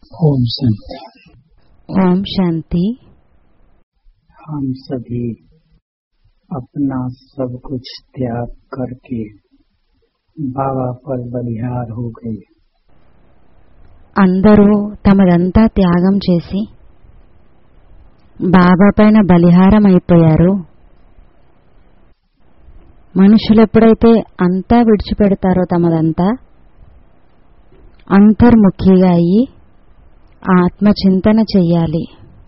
ओम शांति ओम शांति हम सभी अपना सब कुछ त्याग करके बाबा पर बलिहार हो गए అందరూ తమదంతా త్యాగం చేసి బాబా పైన బలిహారం అయిపోయారు మనుషులు ఎప్పుడైతే అంతా విడిచిపెడతారో తమదంతా అంతర్ముఖిగా అయ్యి ఆత్మచింతన చెయ్యాలి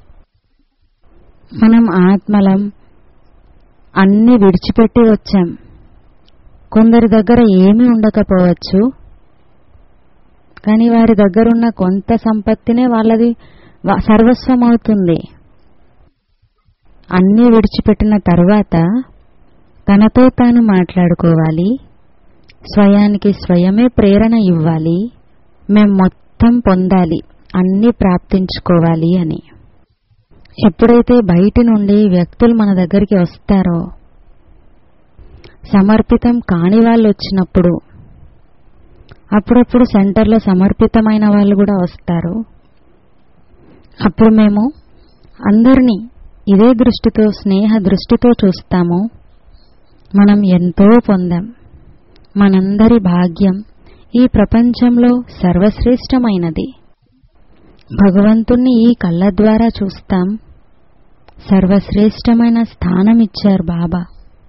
మనం ఆత్మలం అన్ని విడిచిపెట్టి వచ్చాం కొందరి దగ్గర ఏమీ ఉండకపోవచ్చు కానీ వారి దగ్గరున్న కొంత సంపత్తినే వాళ్ళది వ- సర్వస్వం అవుతుంది అన్నీ విడిచిపెట్టిన తర్వాత తనతో తాను మాట్లాడుకోవాలి స్వయానికి స్వయమే ప్రేరణ ఇవ్వాలి మేం మొత్తం పొందాలి అన్నీ ప్రాప్తించుకోవాలి అని ఎప్పుడైతే బయటి నుండి వ్యక్తులు మన దగ్గరికి వస్తారో సమర్పితం కాని వాళ్ళు వచ్చినప్పుడు అప్పుడప్పుడు సెంటర్లో సమర్పితమైన వాళ్ళు కూడా వస్తారు అప్పుడు మేము అందరినీ ఇదే దృష్టితో స్నేహ దృష్టితో చూస్తాము మనం ఎంతో పొందాం మనందరి భాగ్యం ఈ ప్రపంచంలో సర్వశ్రేష్టమైనది భగవంతుణ్ణి ఈ కళ్ళ ద్వారా చూస్తాం సర్వశ్రేష్టమైన స్థానం ఇచ్చారు బాబా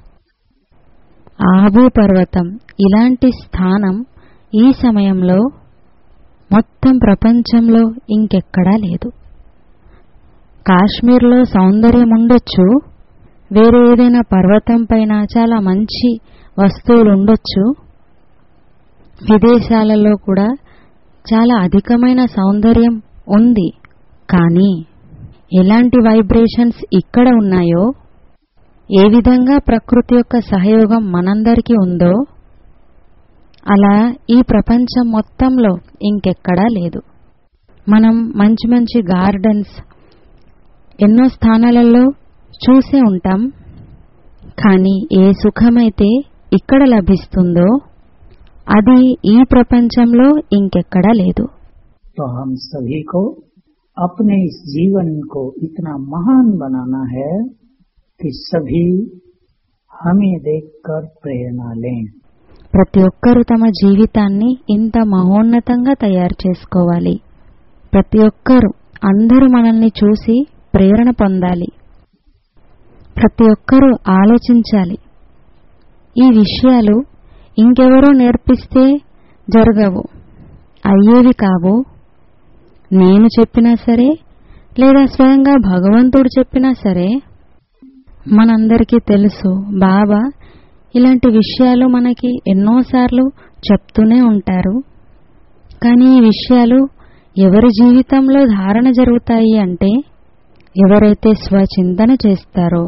ఆబూ పర్వతం ఇలాంటి స్థానం ఈ సమయంలో మొత్తం ప్రపంచంలో ఇంకెక్కడా లేదు కాశ్మీర్లో సౌందర్యం ఉండొచ్చు వేరే ఏదైనా పర్వతం పైన చాలా మంచి వస్తువులు ఉండొచ్చు విదేశాలలో కూడా చాలా అధికమైన సౌందర్యం ఉంది కానీ ఎలాంటి వైబ్రేషన్స్ ఇక్కడ ఉన్నాయో ఏ విధంగా ప్రకృతి యొక్క సహయోగం మనందరికీ ఉందో అలా ఈ ప్రపంచం మొత్తంలో ఇంకెక్కడా లేదు మనం మంచి మంచి గార్డెన్స్ ఎన్నో స్థానాలలో చూసే ఉంటాం కానీ ఏ సుఖమైతే ఇక్కడ లభిస్తుందో అది ఈ ప్రపంచంలో ఇంకెక్కడా లేదు तो हम सभी को अपने इस जीवन को इतना महान बनाना है कि सभी हमें देखकर प्रेरणा लें ప్రతి ఒక్కరూ తమ జీవితాన్ని ఇంత మహోన్నతంగా తయారు చేసుకోవాలి ప్రతి ఒక్కరూ అందరూ మనల్ని చూసి ప్రేరణ పొందాలి ప్రతి ఒక్కరూ ఆలోచించాలి ఈ విషయాలు ఇంకెవరో నేర్పిస్తే జరగవు అయ్యేవి కావు నేను చెప్పినా సరే లేదా స్వయంగా భగవంతుడు చెప్పినా సరే మనందరికీ తెలుసు బాబా ఇలాంటి విషయాలు మనకి ఎన్నోసార్లు చెప్తూనే ఉంటారు కానీ ఈ విషయాలు ఎవరి జీవితంలో ధారణ జరుగుతాయి అంటే ఎవరైతే స్వచింతన చేస్తారో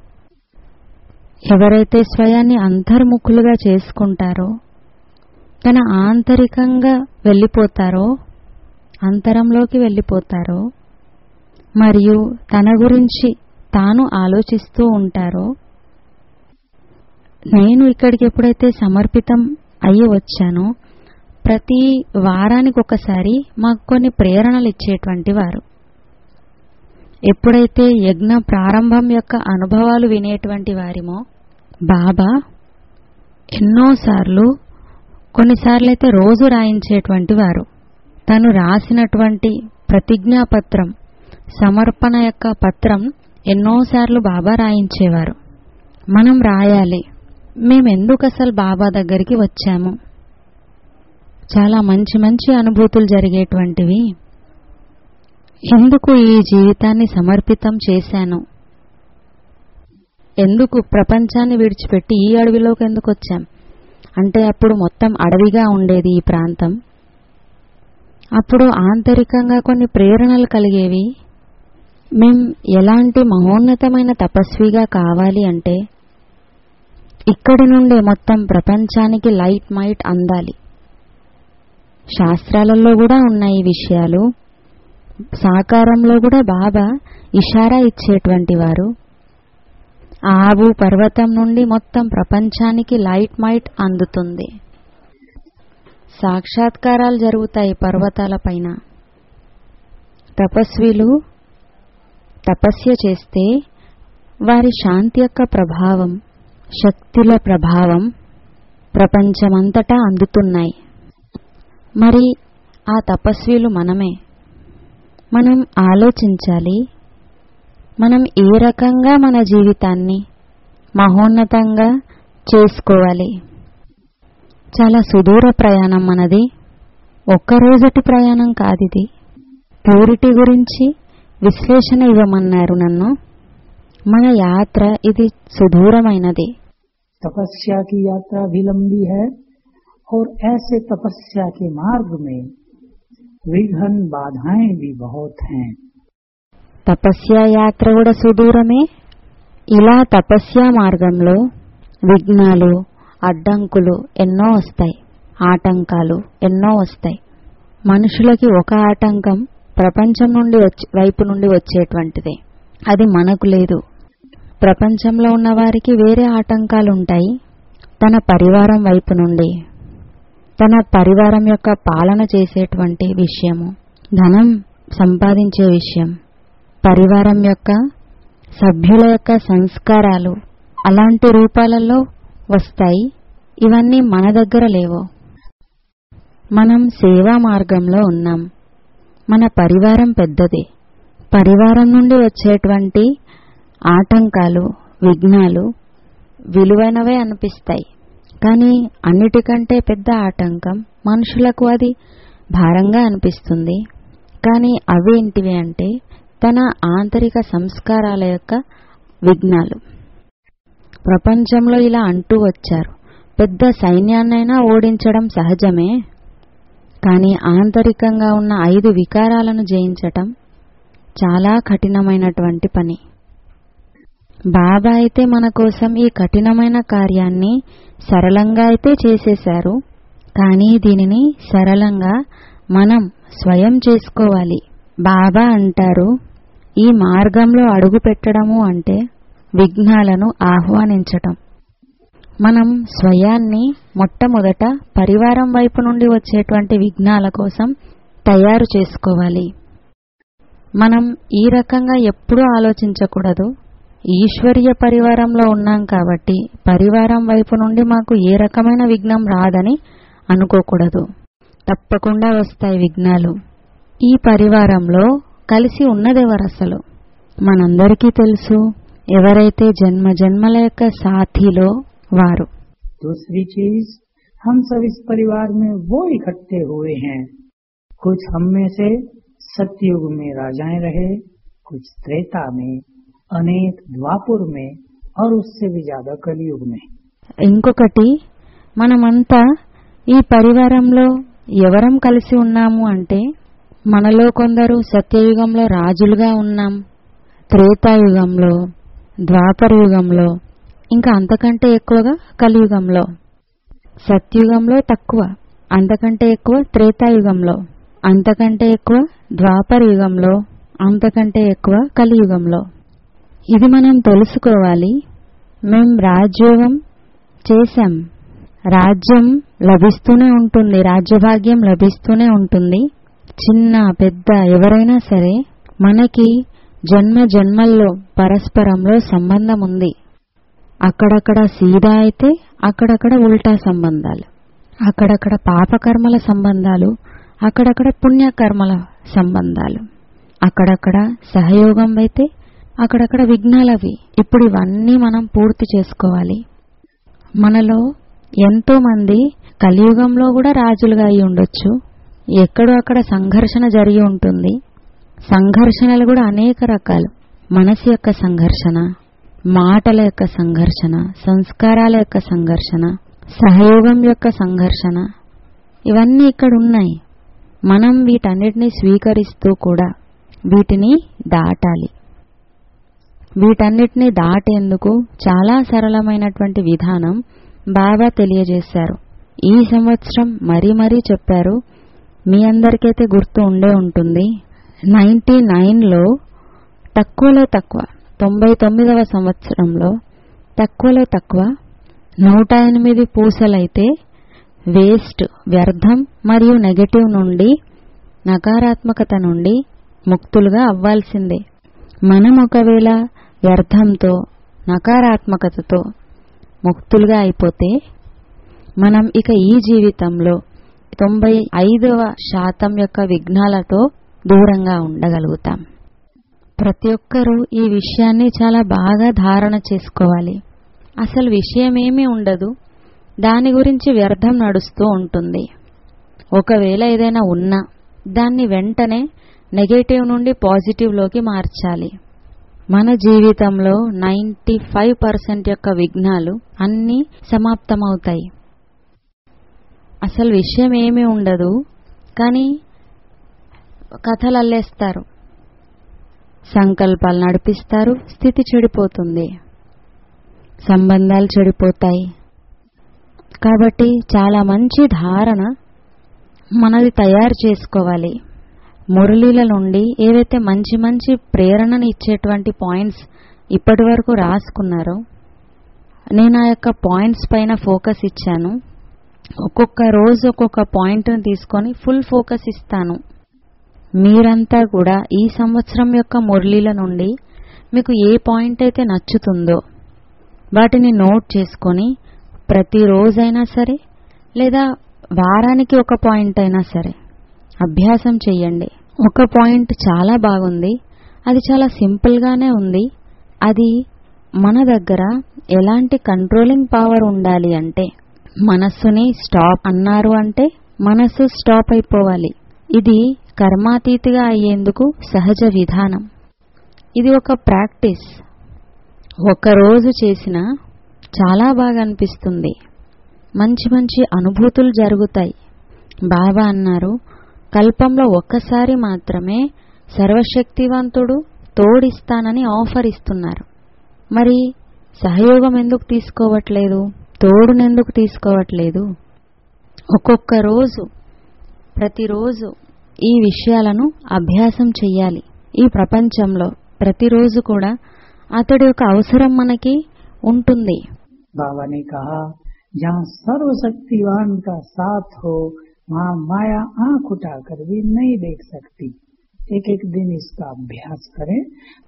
ఎవరైతే స్వయాన్ని అంతర్ముఖులుగా చేసుకుంటారో తన ఆంతరికంగా వెళ్ళిపోతారో అంతరంలోకి వెళ్ళిపోతారో మరియు తన గురించి తాను ఆలోచిస్తూ ఉంటారో నేను ఇక్కడికి ఎప్పుడైతే సమర్పితం అయ్యి వచ్చానో ప్రతి వారానికి ఒకసారి మాకు కొన్ని ప్రేరణలు ఇచ్చేటువంటి వారు ఎప్పుడైతే యజ్ఞ ప్రారంభం యొక్క అనుభవాలు వినేటువంటి వారిమో బాబా ఎన్నోసార్లు కొన్నిసార్లు అయితే రోజు రాయించేటువంటి వారు తను రాసినటువంటి ప్రతిజ్ఞాపత్రం సమర్పణ యొక్క పత్రం ఎన్నోసార్లు బాబా రాయించేవారు మనం రాయాలి మేమెందుకు అసలు బాబా దగ్గరికి వచ్చాము చాలా మంచి మంచి అనుభూతులు జరిగేటువంటివి ఎందుకు ఈ జీవితాన్ని సమర్పితం చేశాను ఎందుకు ప్రపంచాన్ని విడిచిపెట్టి ఈ అడవిలోకి ఎందుకు వచ్చాం అంటే అప్పుడు మొత్తం అడవిగా ఉండేది ఈ ప్రాంతం అప్పుడు ఆంతరికంగా కొన్ని ప్రేరణలు కలిగేవి మేం ఎలాంటి మహోన్నతమైన తపస్విగా కావాలి అంటే ఇక్కడి నుండే మొత్తం ప్రపంచానికి లైట్ మైట్ అందాలి శాస్త్రాలలో కూడా ఉన్నాయి ఈ విషయాలు సాకారంలో కూడా బాబా ఇషారా ఇచ్చేటువంటి వారు ఆబు పర్వతం నుండి మొత్తం ప్రపంచానికి లైట్ మైట్ అందుతుంది సాక్షాత్కారాలు జరుగుతాయి పర్వతాల పైన తపస్విలు తపస్య చేస్తే వారి శాంతి యొక్క ప్రభావం శక్తుల ప్రభావం ప్రపంచమంతటా అందుతున్నాయి మరి ఆ తపస్విలు మనమే మనం ఆలోచించాలి మనం ఏ రకంగా మన జీవితాన్ని మహోన్నతంగా చేసుకోవాలి చాలా సుదూర ప్రయాణం మనది ఒక్కరోజటి ప్రయాణం కాదిది ప్యూరిటీ గురించి విశ్లేషణ ఇవ్వమన్నారు నన్ను మన యాత్ర ఇది సుదూరమైనది तपस्या की यात्रा भी लंबी है और ऐसे तपस्या के मार्ग में विघ्न बाधाएं भी बहुत हैं తపస్య యాత్ర కూడా సుదూరమే ఇలా తపస్య మార్గంలో విఘ్నాలు అడ్డంకులు ఎన్నో వస్తాయి ఆటంకాలు ఎన్నో వస్తాయి మనుషులకి ఒక ఆటంకం ప్రపంచం నుండి వచ్చి వైపు నుండి వచ్చేటువంటిదే అది మనకు లేదు ప్రపంచంలో ఉన్న వారికి వేరే ఆటంకాలు ఉంటాయి తన పరివారం వైపు నుండి తన పరివారం యొక్క పాలన చేసేటువంటి విషయము ధనం సంపాదించే విషయం పరివారం యొక్క సభ్యుల యొక్క సంస్కారాలు అలాంటి రూపాలలో వస్తాయి ఇవన్నీ మన దగ్గర లేవు మనం సేవా మార్గంలో ఉన్నాం మన పరివారం పెద్దది పరివారం నుండి వచ్చేటువంటి ఆటంకాలు విఘ్నాలు విలువైనవే అనిపిస్తాయి కానీ అన్నిటికంటే పెద్ద ఆటంకం మనుషులకు అది భారంగా అనిపిస్తుంది కానీ అవేంటివి అంటే తన ఆంతరిక సంస్కారాల యొక్క విఘ్నాలు ప్రపంచంలో ఇలా అంటూ వచ్చారు పెద్ద సైన్యాన్నైనా ఓడించడం సహజమే కానీ ఆంతరికంగా ఉన్న ఐదు వికారాలను జయించటం చాలా కఠినమైనటువంటి పని బాబా అయితే మన కోసం ఈ కఠినమైన కార్యాన్ని సరళంగా అయితే చేసేశారు కానీ దీనిని సరళంగా మనం స్వయం చేసుకోవాలి బాబా అంటారు ఈ మార్గంలో అడుగు పెట్టడము అంటే విఘ్నాలను ఆహ్వానించటం మనం స్వయాన్ని మొట్టమొదట పరివారం వైపు నుండి వచ్చేటువంటి విఘ్నాల కోసం తయారు చేసుకోవాలి మనం ఈ రకంగా ఎప్పుడూ ఆలోచించకూడదు ఈశ్వరీయ పరివారంలో ఉన్నాం కాబట్టి పరివారం వైపు నుండి మాకు ఏ రకమైన విఘ్నం రాదని అనుకోకూడదు తప్పకుండా వస్తాయి విఘ్నాలు ఈ పరివారంలో కలిసి ఉన్నదెవరు అసలు మనందరికీ తెలుసు ఎవరైతే జన్మ జన్మల యొక్క సాథీలో వారు दूसरी चीज हम सब इस परिवार में वो इकट्ठे हुए हैं कुछ हम में से सतयुग में राजाएं रहे कुछ त्रेता में अनेक द्वापुर में और उससे भी ज्यादा कलयुग में ఇంకొకటి మనమంతా ఈ పరివారంలో ఎవరం కలిసి ఉన్నాము అంటే మనలో కొందరు సత్యయుగంలో రాజులుగా ఉన్నాం త్రేతాయుగంలో ద్వాపర యుగంలో ఇంకా అంతకంటే ఎక్కువగా కలియుగంలో సత్యుగంలో తక్కువ అంతకంటే ఎక్కువ త్రేతాయుగంలో అంతకంటే ఎక్కువ ద్వాపర యుగంలో అంతకంటే ఎక్కువ కలియుగంలో ఇది మనం తెలుసుకోవాలి మేం రాజ్యోగం చేశాం రాజ్యం లభిస్తూనే ఉంటుంది రాజ్యభాగ్యం లభిస్తూనే ఉంటుంది చిన్న పెద్ద ఎవరైనా సరే మనకి జన్మ జన్మల్లో పరస్పరంలో సంబంధం ఉంది అక్కడక్కడ సీదా అయితే అక్కడక్కడ ఉల్టా సంబంధాలు అక్కడక్కడ పాపకర్మల సంబంధాలు అక్కడక్కడ పుణ్యకర్మల సంబంధాలు అక్కడక్కడ సహయోగం అయితే అక్కడక్కడ విఘ్నాలవి ఇప్పుడు ఇవన్నీ మనం పూర్తి చేసుకోవాలి మనలో ఎంతో మంది కలియుగంలో కూడా రాజులుగా అయి ఉండొచ్చు ఎక్కడో అక్కడ సంఘర్షణ జరిగి ఉంటుంది సంఘర్షణలు కూడా అనేక రకాలు మనసు యొక్క సంఘర్షణ మాటల యొక్క సంఘర్షణ సంస్కారాల యొక్క సంఘర్షణ సహయోగం యొక్క సంఘర్షణ ఇవన్నీ ఇక్కడ ఉన్నాయి మనం వీటన్నిటిని స్వీకరిస్తూ కూడా వీటిని దాటాలి వీటన్నిటిని దాటేందుకు చాలా సరళమైనటువంటి విధానం బాబా తెలియజేశారు ఈ సంవత్సరం మరీ మరీ చెప్పారు మీ అందరికైతే గుర్తు ఉండే ఉంటుంది నైంటీ నైన్లో తక్కువలో తక్కువ తొంభై తొమ్మిదవ సంవత్సరంలో తక్కువలో తక్కువ నూట ఎనిమిది పూసలైతే వేస్ట్ వ్యర్థం మరియు నెగటివ్ నుండి నకారాత్మకత నుండి ముక్తులుగా అవ్వాల్సిందే మనం ఒకవేళ వ్యర్థంతో నకారాత్మకతతో ముక్తులుగా అయిపోతే మనం ఇక ఈ జీవితంలో తొంభై ఐదవ శాతం యొక్క విఘ్నాలతో దూరంగా ఉండగలుగుతాం ప్రతి ఒక్కరూ ఈ విషయాన్ని చాలా బాగా ధారణ చేసుకోవాలి అసలు విషయమేమీ ఉండదు దాని గురించి వ్యర్థం నడుస్తూ ఉంటుంది ఒకవేళ ఏదైనా ఉన్నా దాన్ని వెంటనే నెగటివ్ నుండి పాజిటివ్లోకి మార్చాలి మన జీవితంలో నైంటీ ఫైవ్ పర్సెంట్ యొక్క విఘ్నాలు అన్నీ సమాప్తమవుతాయి అసలు విషయం ఏమీ ఉండదు కానీ కథలు అల్లేస్తారు సంకల్పాలు నడిపిస్తారు స్థితి చెడిపోతుంది సంబంధాలు చెడిపోతాయి కాబట్టి చాలా మంచి ధారణ మనది తయారు చేసుకోవాలి మురళీల నుండి ఏవైతే మంచి మంచి ప్రేరణను ఇచ్చేటువంటి పాయింట్స్ ఇప్పటి వరకు రాసుకున్నారో నేను ఆ యొక్క పాయింట్స్ పైన ఫోకస్ ఇచ్చాను ఒక్కొక్క రోజు ఒక్కొక్క పాయింట్ని తీసుకొని ఫుల్ ఫోకస్ ఇస్తాను మీరంతా కూడా ఈ సంవత్సరం యొక్క మురళీల నుండి మీకు ఏ పాయింట్ అయితే నచ్చుతుందో వాటిని నోట్ చేసుకొని ప్రతిరోజైనా సరే లేదా వారానికి ఒక పాయింట్ అయినా సరే అభ్యాసం చెయ్యండి ఒక పాయింట్ చాలా బాగుంది అది చాలా సింపుల్గానే ఉంది అది మన దగ్గర ఎలాంటి కంట్రోలింగ్ పవర్ ఉండాలి అంటే మనస్సుని స్టాప్ అన్నారు అంటే మనస్సు స్టాప్ అయిపోవాలి ఇది కర్మాతీతిగా అయ్యేందుకు సహజ విధానం ఇది ఒక ప్రాక్టీస్ ఒకరోజు చేసిన చాలా బాగా అనిపిస్తుంది మంచి మంచి అనుభూతులు జరుగుతాయి బాబా అన్నారు కల్పంలో ఒక్కసారి మాత్రమే సర్వశక్తివంతుడు తోడిస్తానని ఆఫర్ ఇస్తున్నారు మరి సహయోగం ఎందుకు తీసుకోవట్లేదు తోడునెందుకు తీసుకోవట్లేదు ఒక్కొక్క రోజు ప్రతిరోజు ఈ విషయాలను అభ్యాసం చెయ్యాలి ఈ ప్రపంచంలో ప్రతిరోజు కూడా అతడి యొక్క అవసరం మనకి ఉంటుంది बाबा ने कहा जहाँ सर्वशक्तिवान का साथ हो वहाँ माया आंख उठाकर भी नहीं देख सकती एक एक दिन इसका अभ्यास करें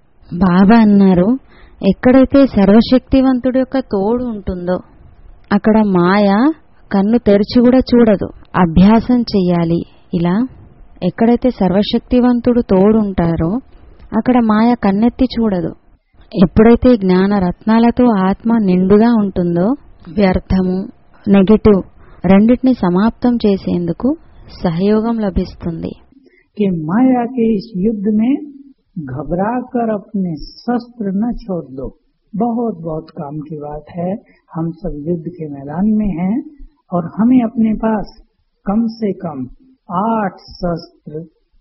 బాబా అన్నారు ఎక్కడైతే సర్వశక్తివంతుడి యొక్క తోడు ఉంటుందో అక్కడ మాయ కన్ను తెరిచి కూడా చూడదు అభ్యాసం చెయ్యాలి ఇలా ఎక్కడైతే సర్వశక్తివంతుడు తోడు ఉంటారో అక్కడ మాయ కన్నెత్తి చూడదు ఎప్పుడైతే జ్ఞాన రత్నాలతో ఆత్మ నిండుగా ఉంటుందో వ్యర్థము నెగటివ్ రెండింటిని సమాప్తం చేసేందుకు సహయోగం లభిస్తుంది कि माया के इस युद्ध में घबरा कर अपने शस्त्र न छोड़ दो बहुत बहुत काम की बात है हम सब युद्ध के मैदान में हैं और हमें अपने पास कम से कम आठ शस्त्र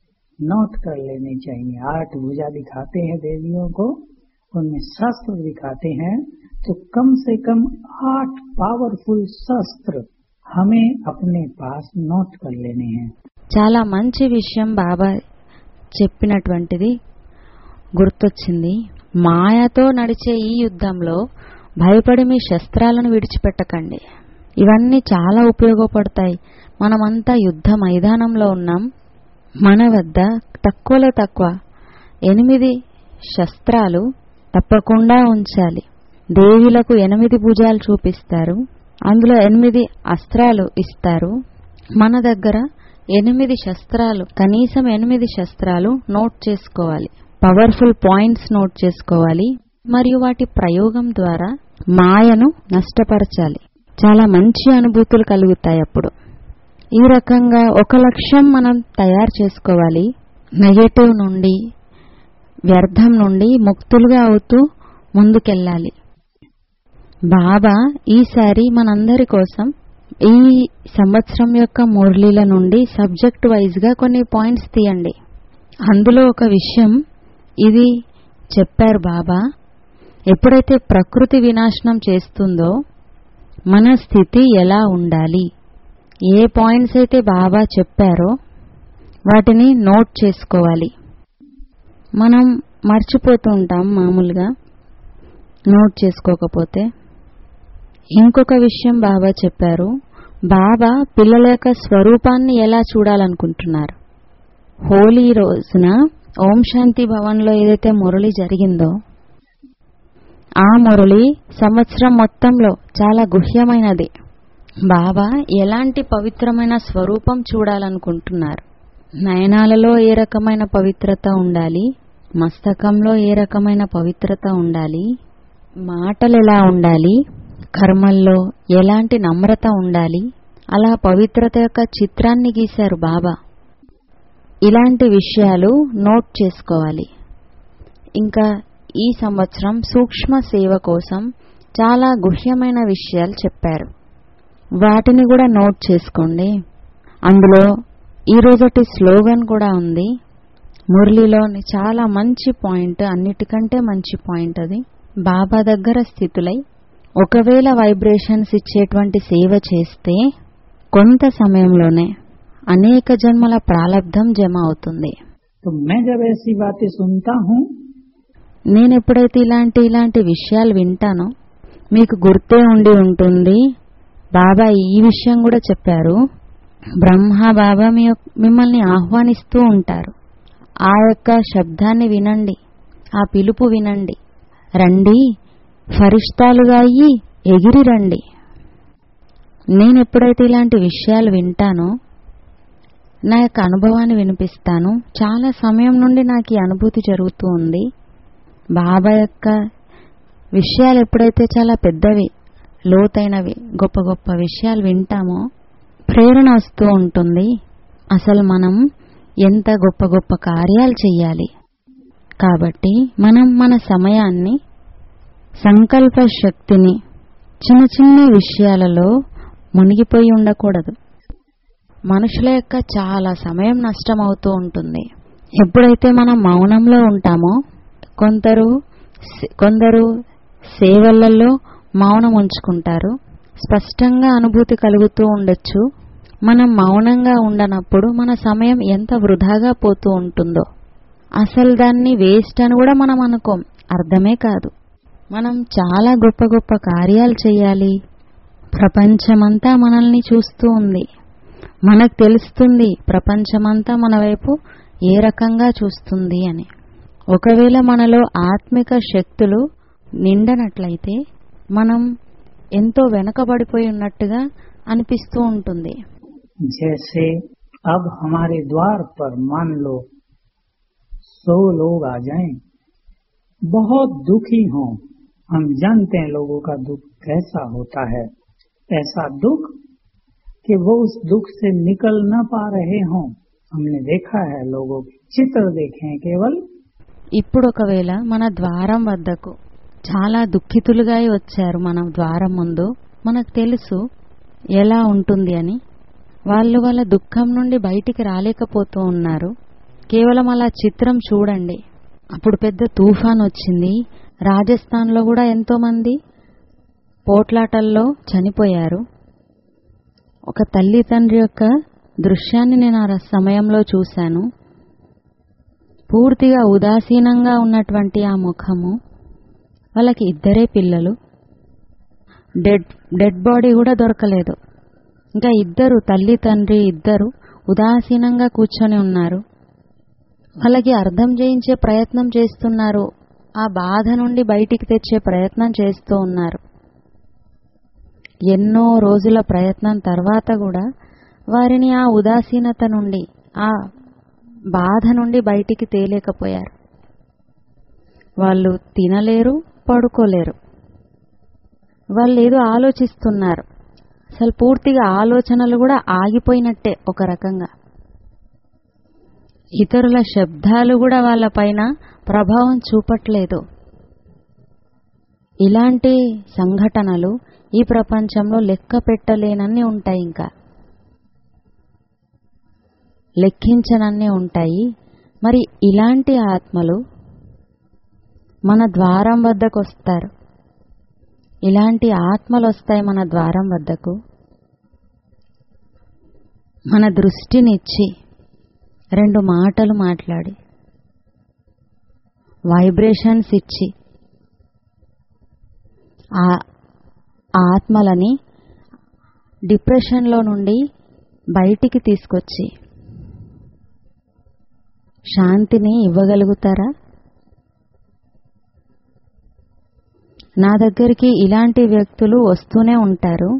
नोट कर लेने चाहिए आठ भुजा दिखाते हैं देवियों को उनमें शस्त्र दिखाते हैं तो कम से कम आठ पावरफुल शस्त्र हमें अपने पास नोट कर लेने हैं చాలా మంచి విషయం బాబా చెప్పినటువంటిది గుర్తొచ్చింది మాయతో నడిచే ఈ యుద్ధంలో భయపడి మీ శస్త్రాలను విడిచిపెట్టకండి ఇవన్నీ చాలా ఉపయోగపడతాయి మనమంతా యుద్ధ మైదానంలో ఉన్నాం మన వద్ద తక్కువలో తక్కువ ఎనిమిది శస్త్రాలు తప్పకుండా ఉంచాలి దేవిలకు ఎనిమిది భుజాలు చూపిస్తారు అందులో ఎనిమిది అస్త్రాలు ఇస్తారు మన దగ్గర ఎనిమిది శస్త్రాలు కనీసం ఎనిమిది శస్త్రాలు నోట్ చేసుకోవాలి పవర్ఫుల్ పాయింట్స్ నోట్ చేసుకోవాలి మరియు వాటి ప్రయోగం ద్వారా మాయను నష్టపరచాలి చాలా మంచి అనుభూతులు కలుగుతాయి అప్పుడు ఈ రకంగా ఒక లక్ష్యం మనం తయారు చేసుకోవాలి నెగటివ్ నుండి వ్యర్థం నుండి ముక్తులుగా అవుతూ ముందుకెళ్ళాలి బాబా ఈసారి మనందరి కోసం ఈ సంవత్సరం యొక్క మురళీల నుండి సబ్జెక్ట్ వైజ్గా కొన్ని పాయింట్స్ తీయండి అందులో ఒక విషయం ఇది చెప్పారు బాబా ఎప్పుడైతే ప్రకృతి వినాశనం చేస్తుందో మన స్థితి ఎలా ఉండాలి ఏ పాయింట్స్ అయితే బాబా చెప్పారో వాటిని నోట్ చేసుకోవాలి మనం మర్చిపోతూ ఉంటాం మామూలుగా నోట్ చేసుకోకపోతే ఇంకొక విషయం బాబా చెప్పారు బాబా పిల్లల యొక్క స్వరూపాన్ని ఎలా చూడాలనుకుంటున్నారు హోలీ రోజున ఓం శాంతి భవన్లో ఏదైతే మురళి జరిగిందో ఆ మురళి సంవత్సరం మొత్తంలో చాలా గుహ్యమైనది బాబా ఎలాంటి పవిత్రమైన స్వరూపం చూడాలనుకుంటున్నారు నయనాలలో ఏ రకమైన పవిత్రత ఉండాలి మస్తకంలో ఏ రకమైన పవిత్రత ఉండాలి మాటలు ఎలా ఉండాలి కర్మల్లో ఎలాంటి నమ్రత ఉండాలి అలా పవిత్రత యొక్క చిత్రాన్ని గీశారు బాబా ఇలాంటి విషయాలు నోట్ చేసుకోవాలి ఇంకా ఈ సంవత్సరం సూక్ష్మ సేవ కోసం చాలా గుహ్యమైన విషయాలు చెప్పారు వాటిని కూడా నోట్ చేసుకోండి అందులో ఈ రోజటి స్లోగన్ కూడా ఉంది మురళిలోని చాలా మంచి పాయింట్ అన్నిటికంటే మంచి పాయింట్ అది బాబా దగ్గర స్థితులై ఒకవేళ వైబ్రేషన్స్ ఇచ్చేటువంటి సేవ చేస్తే కొంత సమయంలోనే అనేక జన్మల ప్రాలబ్ధం జమ అవుతుంది तो मैं जब ऐसी बातें सुनता हूँ నేను ఎప్పుడైతే ఇలాంటి ఇలాంటి విషయాలు వింటానో మీకు గుర్తే ఉండి ఉంటుంది బాబా ఈ విషయం కూడా చెప్పారు బ్రహ్మ బాబా మీ యొక్- మిమ్మల్ని ఆహ్వానిస్తూ ఉంటారు ఆ యొక్క శబ్దాన్ని వినండి ఆ పిలుపు వినండి రండి ఫరిష్తాలుగా అయ్యి ఎగిరి రండి నేను ఎప్పుడైతే ఇలాంటి విషయాలు వింటానో నా యొక్క అనుభవాన్ని వినిపిస్తాను చాలా సమయం నుండి నాకు ఈ అనుభూతి జరుగుతూ ఉంది బాబా యొక్క విషయాలు ఎప్పుడైతే చాలా పెద్దవి లోతైనవి గొప్ప గొప్ప విషయాలు వింటామో ప్రేరణ వస్తూ ఉంటుంది అసలు మనం ఎంత గొప్ప గొప్ప కార్యాలు చెయ్యాలి కాబట్టి మనం మన సమయాన్ని సంకల్ప శక్తిని చిన్న చిన్న విషయాలలో మునిగిపోయి ఉండకూడదు మనుషుల యొక్క చాలా సమయం నష్టం అవుతూ ఉంటుంది ఎప్పుడైతే మనం మౌనంలో ఉంటామో కొందరు కొందరు సేవలలో మౌనం ఉంచుకుంటారు స్పష్టంగా అనుభూతి కలుగుతూ ఉండొచ్చు మనం మౌనంగా ఉండనప్పుడు మన సమయం ఎంత వృధాగా పోతూ ఉంటుందో అసలు దాన్ని వేస్ట్ అని కూడా మనం అనుకోం అర్థమే కాదు మనం చాలా గొప్ప గొప్ప కార్యాలు చేయాలి ప్రపంచమంతా మనల్ని చూస్తూ ఉంది మనకు తెలుస్తుంది ప్రపంచమంతా మన వైపు ఏ రకంగా చూస్తుంది అని ఒకవేళ మనలో ఆత్మిక శక్తులు నిండనట్లయితే మనం ఎంతో వెనకబడిపోయి ఉన్నట్టుగా అనిపిస్తూ ఉంటుంది जैसे अब हमारे द्वार पर मान लो सौ लोग आ जाएं, बहुत दुखी हों हम जानते हैं लोगों का दुख कैसा होता है ऐसा दुख कि वो उस दुख से निकल न पा रहे हों हमने देखा है लोगों के चित्र देखे हैं केवल ఇప్పుడు ఒకవేళ మన ద్వారం వద్దకు చాలా దుఃఖితులుగా వచ్చారు మన ద్వారం ముందు మనకు తెలుసు ఎలా ఉంటుంది అని వాళ్ళు వాళ్ళ దుఃఖం నుండి బయటికి రాలేకపోతూ ఉన్నారు కేవలం అలా చిత్రం చూడండి అప్పుడు పెద్ద తుఫాన్ వచ్చింది రాజస్థాన్లో కూడా ఎంతో మంది పోట్లాటల్లో చనిపోయారు ఒక తల్లి తండ్రి యొక్క దృశ్యాన్ని నేను ఆ సమయంలో చూశాను పూర్తిగా ఉదాసీనంగా ఉన్నటువంటి ఆ ముఖము వాళ్ళకి ఇద్దరే పిల్లలు డెడ్ డెడ్ బాడీ కూడా దొరకలేదు ఇంకా ఇద్దరు తల్లి తండ్రి ఇద్దరు ఉదాసీనంగా కూర్చొని ఉన్నారు వాళ్ళకి అర్థం చేయించే ప్రయత్నం చేస్తున్నారు ఆ బాధ నుండి బయటికి తెచ్చే ప్రయత్నం చేస్తూ ఉన్నారు ఎన్నో రోజుల ప్రయత్నం తర్వాత కూడా వారిని ఆ ఉదాసీనత నుండి ఆ బాధ నుండి బయటికి తేలేకపోయారు వాళ్ళు తినలేరు పడుకోలేరు వాళ్ళు ఏదో ఆలోచిస్తున్నారు అసలు పూర్తిగా ఆలోచనలు కూడా ఆగిపోయినట్టే ఒక రకంగా ఇతరుల శబ్దాలు కూడా వాళ్ళపైన ప్రభావం చూపట్లేదు ఇలాంటి సంఘటనలు ఈ ప్రపంచంలో లెక్క పెట్టలేనన్ని ఉంటాయి ఇంకా లెక్కించనన్ని ఉంటాయి మరి ఇలాంటి ఆత్మలు మన ద్వారం వద్దకు వస్తారు ఇలాంటి ఆత్మలు వస్తాయి మన ద్వారం వద్దకు మన దృష్టినిచ్చి రెండు మాటలు మాట్లాడి వైబ్రేషన్స్ ఇచ్చి ఆ ఆత్మలని డిప్రెషన్లో నుండి బయటికి తీసుకొచ్చి శాంతిని ఇవ్వగలుగుతారా నా దగ్గరికి ఇలాంటి వ్యక్తులు వస్తూనే ఉంటారు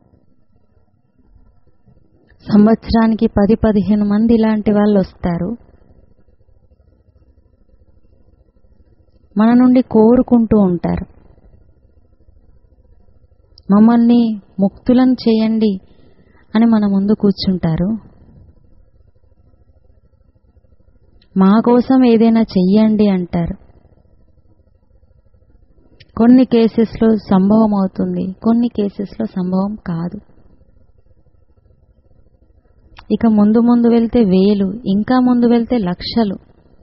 సంవత్సరానికి పది పదిహేను మంది ఇలాంటి వాళ్ళు వస్తారు మన నుండి కోరుకుంటూ ఉంటారు మమ్మల్ని ముక్తులను చేయండి అని మన ముందు కూర్చుంటారు మా కోసం ఏదైనా చెయ్యండి అంటారు కొన్ని కేసెస్లో సంభవం అవుతుంది కొన్ని కేసెస్లో సంభవం కాదు ఇక ముందు ముందు వెళ్తే వేలు ఇంకా ముందు వెళ్తే లక్షలు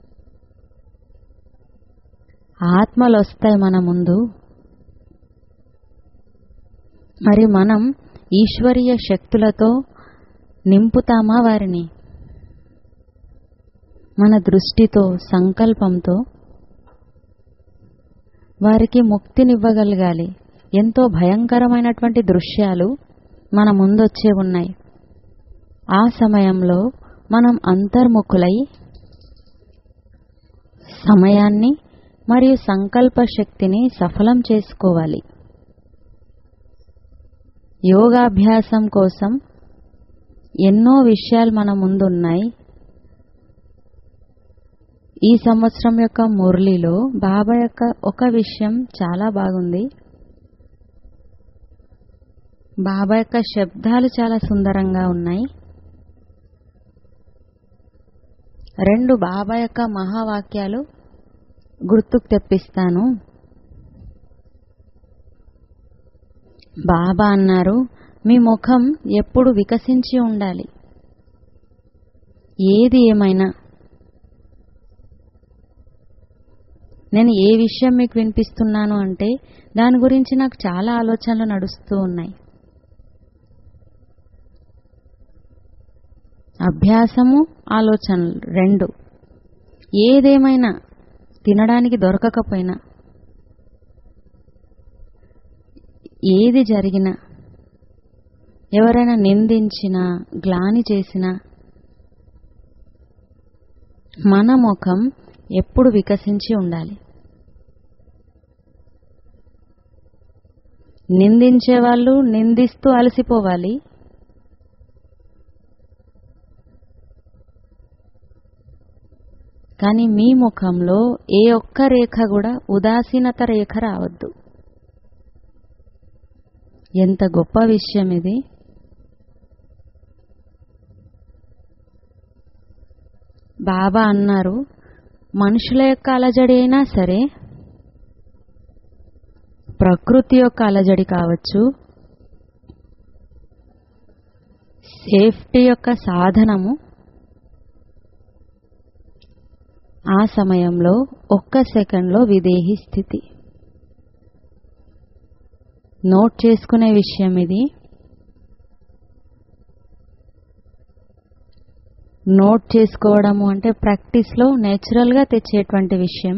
ఆత్మలు వస్తాయి మన ముందు మరి మనం ఈశ్వరీయ శక్తులతో నింపుతామా వారిని మన దృష్టితో సంకల్పంతో వారికి ముక్తినివ్వగలగాలి ఎంతో భయంకరమైనటువంటి దృశ్యాలు మన ముందొచ్చే ఉన్నాయి ఆ సమయంలో మనం అంతర్ముఖులై సమయాన్ని మరియు సంకల్ప శక్తిని సఫలం చేసుకోవాలి యోగాభ్యాసం కోసం ఎన్నో విషయాలు మన ముందున్నాయి ఈ సంవత్సరం యొక్క మురళిలో బాబా యొక్క ఒక విషయం చాలా బాగుంది బాబా యొక్క శబ్దాలు చాలా సుందరంగా ఉన్నాయి రెండు బాబా యొక్క మహావాక్యాలు గుర్తుకు తెప్పిస్తాను బాబా అన్నారు మీ ముఖం ఎప్పుడు వికసించి ఉండాలి ఏది ఏమైనా నేను ఏ విషయం మీకు వినిపిస్తున్నాను అంటే దాని గురించి నాకు చాలా ఆలోచనలు నడుస్తూ ఉన్నాయి అభ్యాసము ఆలోచనలు రెండు ఏదేమైనా తినడానికి దొరకకపోయినా ఏది జరిగినా ఎవరైనా నిందించినా గ్లాని చేసినా మన ముఖం ఎప్పుడు వికసించి ఉండాలి నిందించే వాళ్ళు నిందిస్తూ అలసిపోవాలి కానీ మీ ముఖంలో ఏ ఒక్క రేఖ కూడా ఉదాసీనత రేఖ రావద్దు ఎంత గొప్ప విషయం ఇది బాబా అన్నారు మనుషుల యొక్క అలజడి అయినా సరే ప్రకృతి యొక్క అలజడి కావచ్చు సేఫ్టీ యొక్క సాధనము ఆ సమయంలో ఒక్క సెకండ్లో విదేహీ స్థితి నోట్ చేసుకునే విషయం ఇది నోట్ చేసుకోవడము అంటే ప్రాక్టీస్లో నేచురల్గా తెచ్చేటువంటి విషయం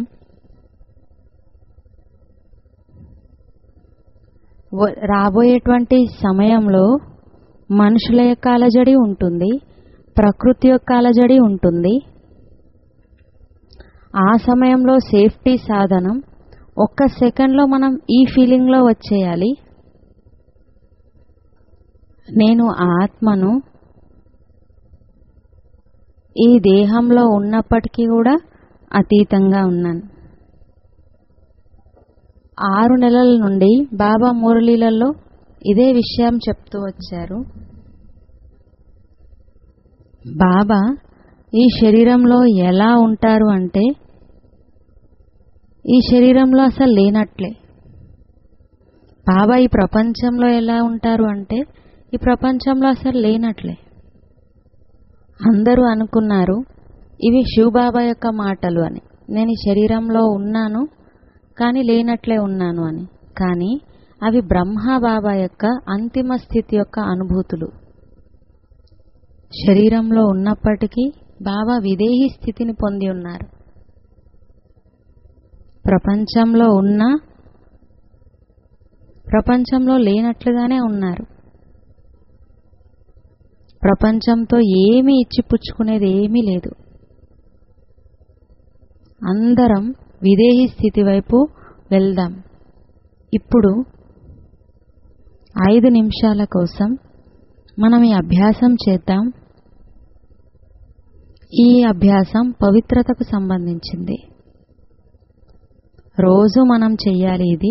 వ- రాబోయేటువంటి సమయంలో మనుషుల యొక్క అలజడి ఉంటుంది ప్రకృతి యొక్క అలజడి ఉంటుంది ఆ సమయంలో సేఫ్టీ సాధనం ఒక్క సెకండ్లో మనం ఈ ఫీలింగ్లో వచ్చేయాలి నేను ఆత్మను ఈ దేహంలో ఉన్నప్పటికీ కూడా అతీతంగా ఉన్నాను ఆరు నెలల నుండి బాబా మురళీలలో ఇదే విషయం చెప్తూ వచ్చారు బాబా ఈ శరీరంలో ఎలా ఉంటారు అంటే ఈ శరీరంలో అసలు లేనట్లే బాబా ఈ ప్రపంచంలో ఎలా ఉంటారు అంటే ఈ ప్రపంచంలో అసలు లేనట్లే అందరూ అనుకున్నారు ఇవి శివబాబా యొక్క మాటలు అని నేను ఈ శరీరంలో ఉన్నాను కానీ లేనట్లే ఉన్నాను అని కానీ అవి బ్రహ్మ బాబా యొక్క అంతిమ స్థితి యొక్క అనుభూతులు శరీరంలో ఉన్నప్పటికీ బాబా విదేహీ స్థితిని పొంది ఉన్నారు ప్రపంచంలో ఉన్న ప్రపంచంలో లేనట్లుగానే ఉన్నారు ప్రపంచంతో ఏమీ ఇచ్చిపుచ్చుకునేది ఏమీ లేదు అందరం విదేహీ స్థితి వైపు వెళ్దాం ఇప్పుడు ఐదు నిమిషాల కోసం మనం ఈ అభ్యాసం చేద్దాం ఈ అభ్యాసం పవిత్రతకు సంబంధించింది రోజు మనం చెయ్యాలి ఇది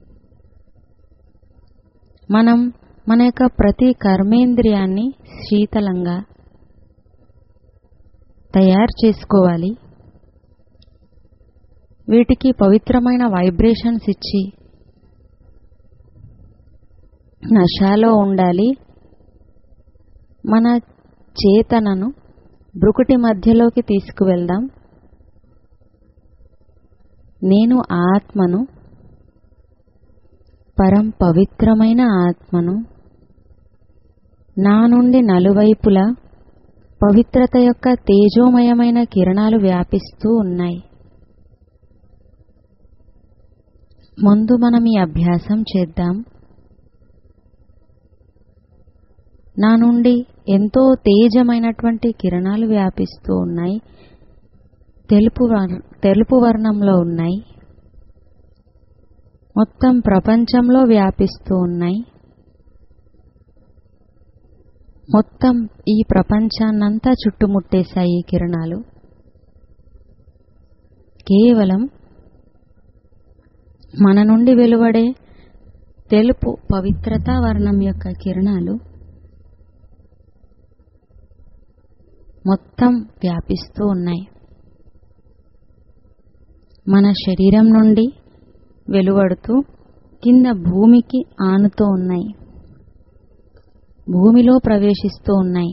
మనం మన యొక్క ప్రతి కర్మేంద్రియాన్ని శీతలంగా తయారు చేసుకోవాలి వీటికి పవిత్రమైన వైబ్రేషన్స్ ఇచ్చి నశాలో ఉండాలి మన చేతనను బ్రుకుటి మధ్యలోకి తీసుకువెళ్దాం నేను ఆత్మను పరం పవిత్రమైన ఆత్మను నా నుండి నలువైపులా పవిత్రత యొక్క తేజోమయమైన కిరణాలు వ్యాపిస్తూ ఉన్నాయి ముందు మనం ఈ అభ్యాసం చేద్దాం నా నుండి ఎంతో తేజమైనటువంటి కిరణాలు వ్యాపిస్తూ ఉన్నాయి తెలుపు వర్- తెలుపు వర్ణంలో ఉన్నాయి మొత్తం ప్రపంచంలో వ్యాపిస్తూ ఉన్నాయి మొత్తం ఈ ప్రపంచాన్నంతా చుట్టుముట్టేశాయి ఈ కిరణాలు కేవలం మన నుండి వెలువడే తెలుపు పవిత్రతా వర్ణం యొక్క కిరణాలు మొత్తం వ్యాపిస్తూ ఉన్నాయి మన శరీరం నుండి వెలువడుతూ కింద భూమికి ఆనుతూ ఉన్నాయి భూమిలో ప్రవేశిస్తూ ఉన్నాయి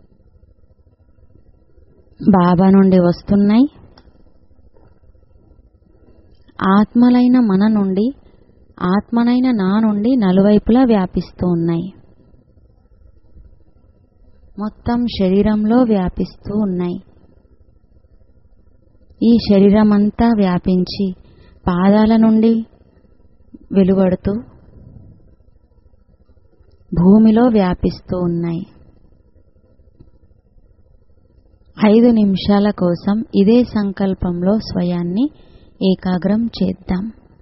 బాబా నుండి వస్తున్నాయి ఆత్మలైన మన నుండి ఆత్మనైన నా నుండి నలువైపులా వ్యాపిస్తూ ఉన్నాయి మొత్తం శరీరంలో వ్యాపిస్తూ ఉన్నాయి ఈ శరీరం అంతా వ్యాపించి పాదాల నుండి వెలువడుతూ భూమిలో వ్యాపిస్తూ ఉన్నాయి ఐదు నిమిషాల కోసం ఇదే సంకల్పంలో స్వయాన్ని ఏకాగ్రం చేద్దాం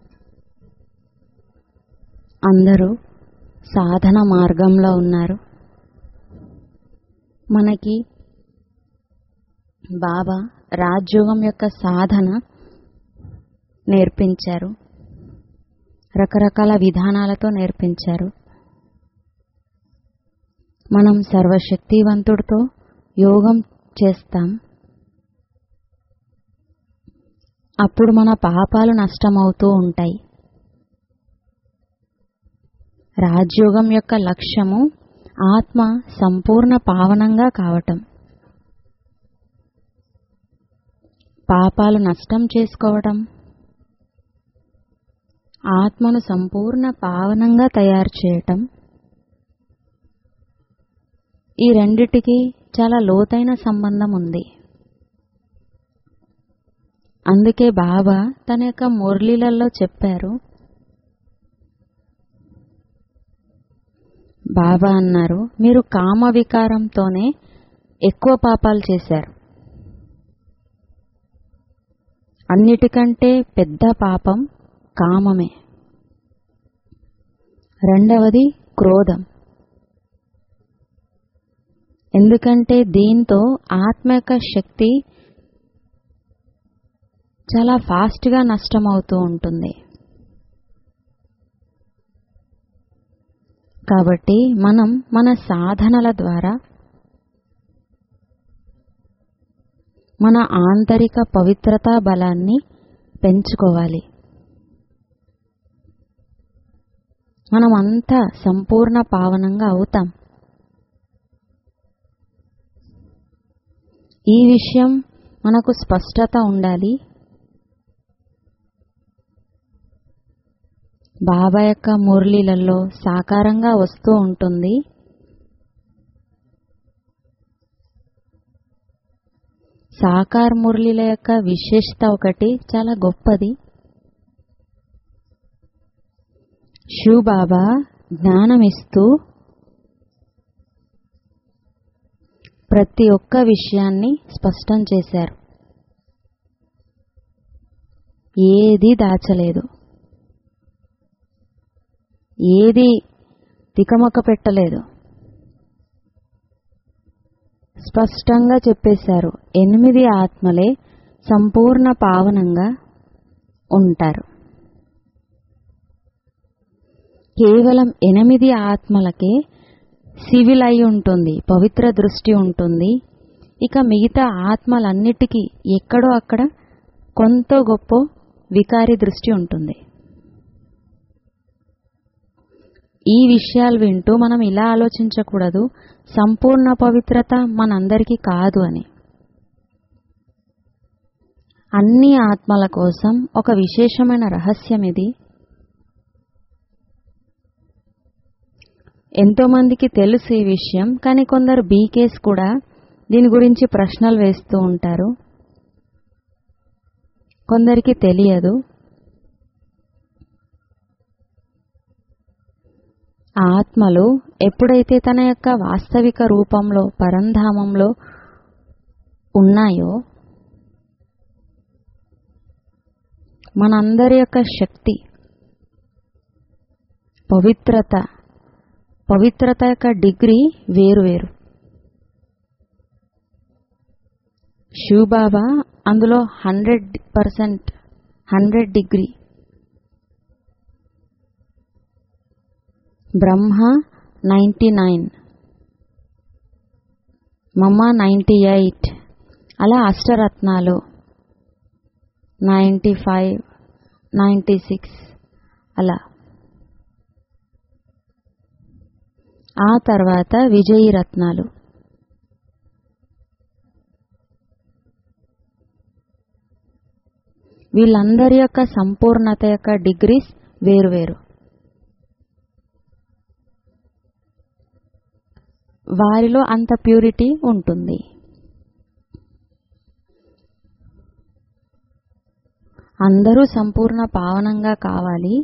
అందరూ సాధన మార్గంలో ఉన్నారు మనకి బాబా రాజ్యోగం యొక్క సాధన నేర్పించారు రకరకాల విధానాలతో నేర్పించారు మనం సర్వశక్తివంతుడితో యోగం చేస్తాం అప్పుడు మన పాపాలు నష్టమవుతూ ఉంటాయి రాజ్యోగం యొక్క లక్ష్యము ఆత్మ సంపూర్ణ పావనంగా కావటం పాపాలు నష్టం చేసుకోవటం ఆత్మను సంపూర్ణ పావనంగా తయారు చేయటం ఈ రెండిటికి చాలా లోతైన సంబంధం ఉంది అందుకే బాబా తన యొక్క మురళీలలో చెప్పారు బాబా అన్నారు మీరు కామ వికారంతోనే ఎక్కువ పాపాలు చేశారు అన్నిటికంటే పెద్ద పాపం కామమే రెండవది క్రోధం ఎందుకంటే దీంతో ఆత్మ యొక్క శక్తి చాలా ఫాస్ట్గా నష్టమవుతూ ఉంటుంది కాబట్టి మనం మన సాధనల ద్వారా మన ఆంతరిక పవిత్రతా బలాన్ని పెంచుకోవాలి మనం అంతా సంపూర్ణ పావనంగా అవుతాం ఈ విషయం మనకు స్పష్టత ఉండాలి బాబా యొక్క మురళీలలో సాకారంగా వస్తూ ఉంటుంది సాకార్ మురళీల యొక్క విశేషత ఒకటి చాలా గొప్పది శివ్ బాబా జ్ఞానమిస్తూ ప్రతి ఒక్క విషయాన్ని స్పష్టం చేశారు ఏది దాచలేదు ఏది తికమక పెట్టలేదు స్పష్టంగా చెప్పేశారు ఎనిమిది ఆత్మలే సంపూర్ణ పావనంగా ఉంటారు కేవలం ఎనిమిది ఆత్మలకే సివిల్ అయి ఉంటుంది పవిత్ర దృష్టి ఉంటుంది ఇక మిగతా ఆత్మలన్నిటికీ ఎక్కడో అక్కడ కొంత గొప్ప వికారి దృష్టి ఉంటుంది ఈ విషయాలు వింటూ మనం ఇలా ఆలోచించకూడదు సంపూర్ణ పవిత్రత మనందరికీ కాదు అని అన్ని ఆత్మల కోసం ఒక విశేషమైన రహస్యం ఇది ఎంతో మందికి తెలుసు ఈ విషయం కానీ కొందరు బీకేస్ కూడా దీని గురించి ప్రశ్నలు వేస్తూ ఉంటారు కొందరికి తెలియదు ఆత్మలు ఎప్పుడైతే తన యొక్క వాస్తవిక రూపంలో పరంధామంలో ఉన్నాయో మనందరి యొక్క శక్తి పవిత్రత పవిత్రత యొక్క డిగ్రీ వేరువేరు శివబాబా అందులో hundred percent hundred degree Brahma ninety nine Mamma ninety eight అలా అష్టరత్నాలు నైంటీ ఫైవ్ నైంటీ సిక్స్ అలా ఆ తర్వాత విజయీ రత్నాలు వీళ్ళందరి యొక్క సంపూర్ణత యొక్క డిగ్రీస్ వేరువేరు వారిలో అంత ప్యూరిటీ ఉంటుంది అందరూ సంపూర్ణ పావనంగా కావాలి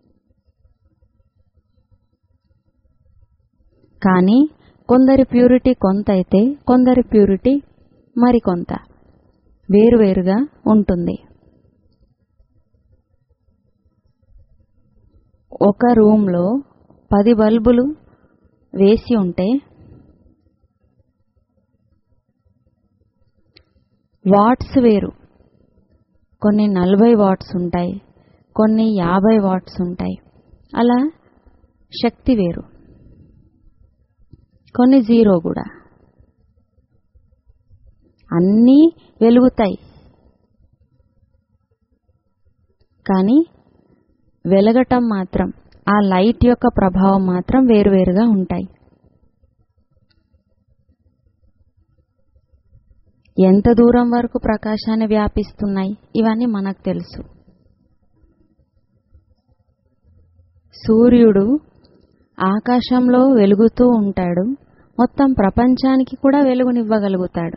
కానీ కొందరి ప్యూరిటీ కొంత అయితే కొందరి ప్యూరిటీ మరికొంత వేరువేరుగా ఉంటుంది ఒక రూమ్లో పది బల్బులు వేసి ఉంటే వాట్స్ వేరు కొన్ని నలభై వాట్స్ ఉంటాయి కొన్ని యాభై వాట్స్ ఉంటాయి అలా శక్తి వేరు కొన్ని జీరో కూడా అన్నీ వెలుగుతాయి కానీ వెలగటం మాత్రం ఆ లైట్ యొక్క ప్రభావం మాత్రం వేరువేరుగా ఉంటాయి ఎంత దూరం వరకు ప్రకాశాన్ని వ్యాపిస్తున్నాయి ఇవన్నీ మనకు తెలుసు సూర్యుడు ఆకాశంలో వెలుగుతూ ఉంటాడు మొత్తం ప్రపంచానికి కూడా వెలుగునివ్వగలుగుతాడు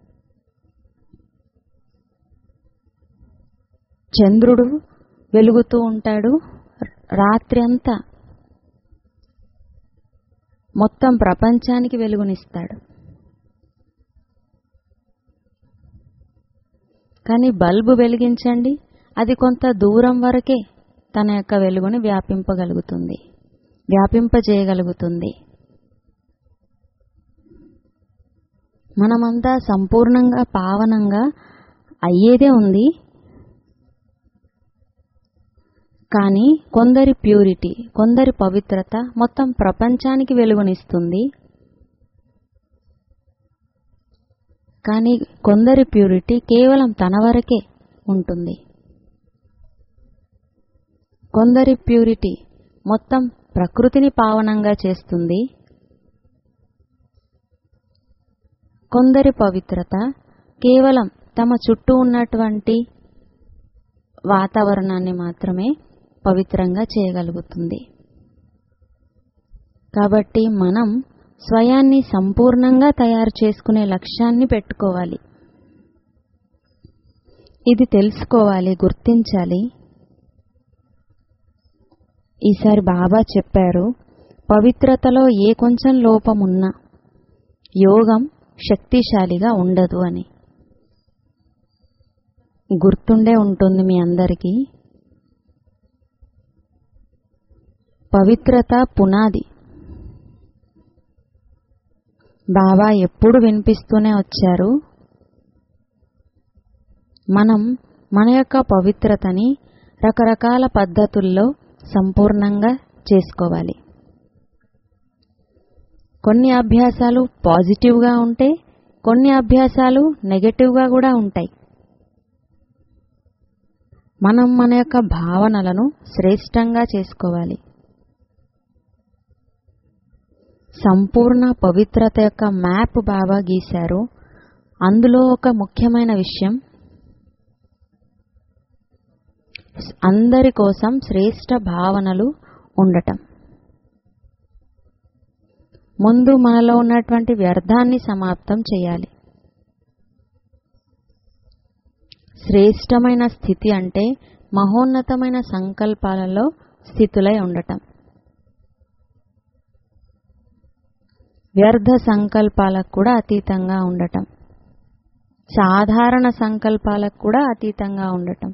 చంద్రుడు వెలుగుతూ ఉంటాడు రాత్రి అంతా మొత్తం ప్రపంచానికి వెలుగునిస్తాడు కానీ బల్బు వెలిగించండి అది కొంత దూరం వరకే తన యొక్క వెలుగుని వ్యాపింపగలుగుతుంది వ్యాపింపజేయగలుగుతుంది మనమంతా సంపూర్ణంగా పావనంగా అయ్యేదే ఉంది కానీ కొందరి ప్యూరిటీ కొందరి పవిత్రత మొత్తం ప్రపంచానికి వెలుగునిస్తుంది కానీ కొందరి ప్యూరిటీ కేవలం తన వరకే ఉంటుంది కొందరి ప్యూరిటీ మొత్తం ప్రకృతిని పావనంగా చేస్తుంది కొందరి పవిత్రత కేవలం తమ చుట్టూ ఉన్నటువంటి వాతావరణాన్ని మాత్రమే పవిత్రంగా చేయగలుగుతుంది కాబట్టి మనం స్వయాన్ని సంపూర్ణంగా తయారు చేసుకునే లక్ష్యాన్ని పెట్టుకోవాలి ఇది తెలుసుకోవాలి గుర్తించాలి ఈసారి బాబా చెప్పారు పవిత్రతలో ఏ కొంచెం లోపమున్నా యోగం శక్తిశాలిగా ఉండదు అని గుర్తుండే ఉంటుంది మీ అందరికీ పవిత్రత పునాది బాబా ఎప్పుడు వినిపిస్తూనే వచ్చారు మనం మన యొక్క పవిత్రతని రకరకాల పద్ధతుల్లో సంపూర్ణంగా చేసుకోవాలి కొన్ని అభ్యాసాలు పాజిటివ్గా ఉంటే కొన్ని అభ్యాసాలు నెగటివ్గా కూడా ఉంటాయి మనం మన యొక్క భావనలను శ్రేష్టంగా చేసుకోవాలి సంపూర్ణ పవిత్రత యొక్క మ్యాప్ బాబా గీశారు అందులో ఒక ముఖ్యమైన విషయం అందరి కోసం శ్రేష్ట భావనలు ఉండటం ముందు మనలో ఉన్నటువంటి వ్యర్థాన్ని సమాప్తం చేయాలి శ్రేష్టమైన స్థితి అంటే మహోన్నతమైన సంకల్పాలలో స్థితులై ఉండటం వ్యర్థ సంకల్పాలకు కూడా అతీతంగా ఉండటం సాధారణ సంకల్పాలకు కూడా అతీతంగా ఉండటం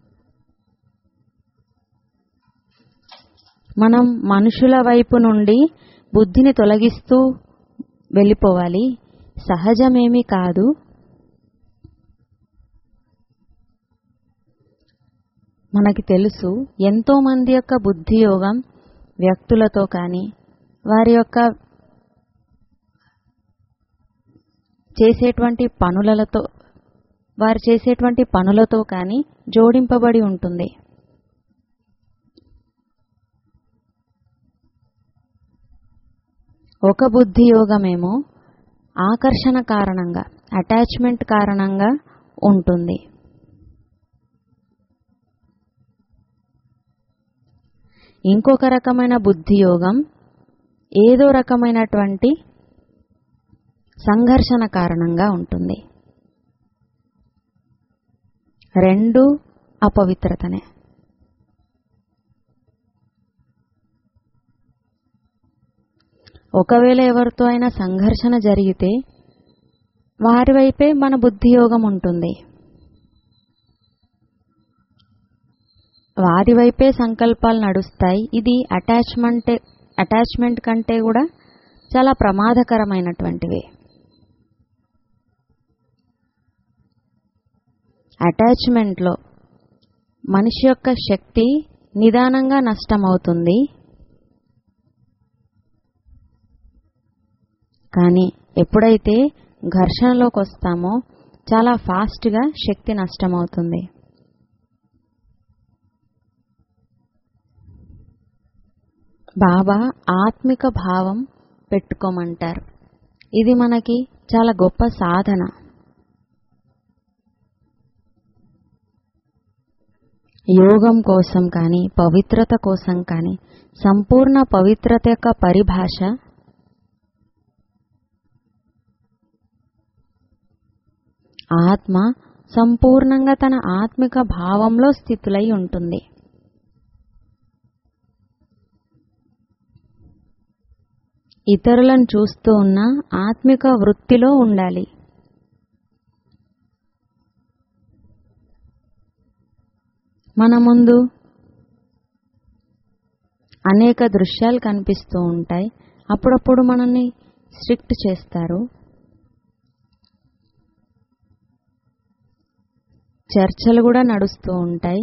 మనం మనుషుల వైపు నుండి బుద్ధిని తొలగిస్తూ వెళ్ళిపోవాలి సహజమేమీ కాదు మనకి తెలుసు ఎంతో మంది యొక్క బుద్ధి యోగం వ్యక్తులతో కానీ వారి యొక్క చేసేటువంటి పనులతో వారు చేసేటువంటి పనులతో కానీ జోడింపబడి ఉంటుంది ఒక బుద్ధి యోగమేమో ఆకర్షణ కారణంగా అటాచ్మెంట్ కారణంగా ఉంటుంది ఇంకొక రకమైన బుద్ధి యోగం ఏదో రకమైనటువంటి సంఘర్షణ కారణంగా ఉంటుంది రెండు అపవిత్రతనే ఒకవేళ ఎవరితో అయినా సంఘర్షణ జరిగితే వారి వైపే మన బుద్ధి యోగం ఉంటుంది వారి వైపే సంకల్పాలు నడుస్తాయి ఇది అటాచ్మెంట్ అటాచ్మెంట్ కంటే కూడా చాలా ప్రమాదకరమైనటువంటివి అటాచ్మెంట్లో మనిషి యొక్క శక్తి నిదానంగా నష్టమవుతుంది కానీ ఎప్పుడైతే ఘర్షణలోకి వస్తామో చాలా ఫాస్ట్గా శక్తి నష్టమవుతుంది బాబా ఆత్మిక భావం పెట్టుకోమంటారు ఇది మనకి చాలా గొప్ప సాధన యోగం కోసం కానీ పవిత్రత కోసం కానీ సంపూర్ణ పవిత్రత యొక్క పరిభాష ఆత్మ సంపూర్ణంగా తన ఆత్మిక భావంలో స్థితులై ఉంటుంది ఇతరులను చూస్తూ ఉన్న ఆత్మిక వృత్తిలో ఉండాలి మన ముందు అనేక దృశ్యాలు కనిపిస్తూ ఉంటాయి అప్పుడప్పుడు మనల్ని స్ట్రిక్ట్ చేస్తారు చర్చలు కూడా నడుస్తూ ఉంటాయి